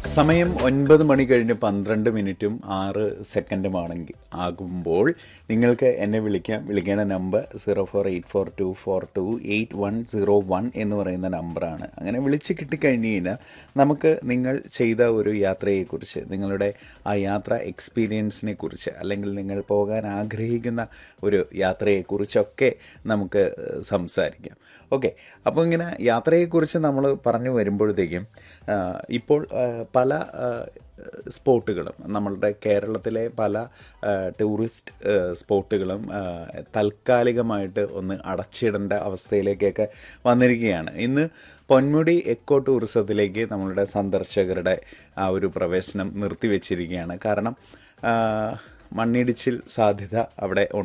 സമയം ഒൻപത് മണി കഴിഞ്ഞ് പന്ത്രണ്ട് മിനിറ്റും ആറ് സെക്കൻഡുമാണെങ്കിൽ ആകുമ്പോൾ നിങ്ങൾക്ക് എന്നെ വിളിക്കാം വിളിക്കേണ്ട number zero four eight four two four two eight one zero one എന്ന് പറയുന്ന നമ്പറാണ് അങ്ങനെ വിളിച്ച് കിട്ടിക്കഴിഞ്ഞ് കഴിഞ്ഞാൽ നമുക്ക് നിങ്ങൾ ചെയ്ത ഒരു യാത്രയെക്കുറിച്ച് നിങ്ങളുടെ ആ യാത്ര എക്സ്പീരിയൻസിനെ കുറിച്ച് അല്ലെങ്കിൽ നിങ്ങൾ പോകാൻ ആഗ്രഹിക്കുന്ന ഒരു യാത്രയെക്കുറിച്ചൊക്കെ നമുക്ക് ഏഹ്, സംസാരിക്കാം ഓക്കെ അപ്പോൾ ഇങ്ങനെ യാത്രയെക്കുറിച്ച് നമ്മൾ പറഞ്ഞു വരുമ്പോഴത്തേക്കും ആ, ഇപ്പോൾ ആ, പല ആ, സ്പോട്ടുകളും നമ്മളുടെ കേരളത്തിലെ പല ആ, ടൂറിസ്റ്റ് ആ, സ്പോട്ടുകളും ആ, താൽക്കാലികമായിട്ട് ഒന്ന് അടച്ചിടേണ്ട അവസ്ഥയിലേക്കൊക്കെ വന്നിരിക്കുകയാണ് ഇന്ന് പൊന്മുടി എക്കോ ടൂറിസത്തിലേക്ക് നമ്മളുടെ സന്ദർശകരുടെ ആ ഒരു പ്രവേശനം നിർത്തിവെച്ചിരിക്കുകയാണ് കാരണം ആ, മണ്ണിടിച്ചിൽ സാധ്യത അവിടെ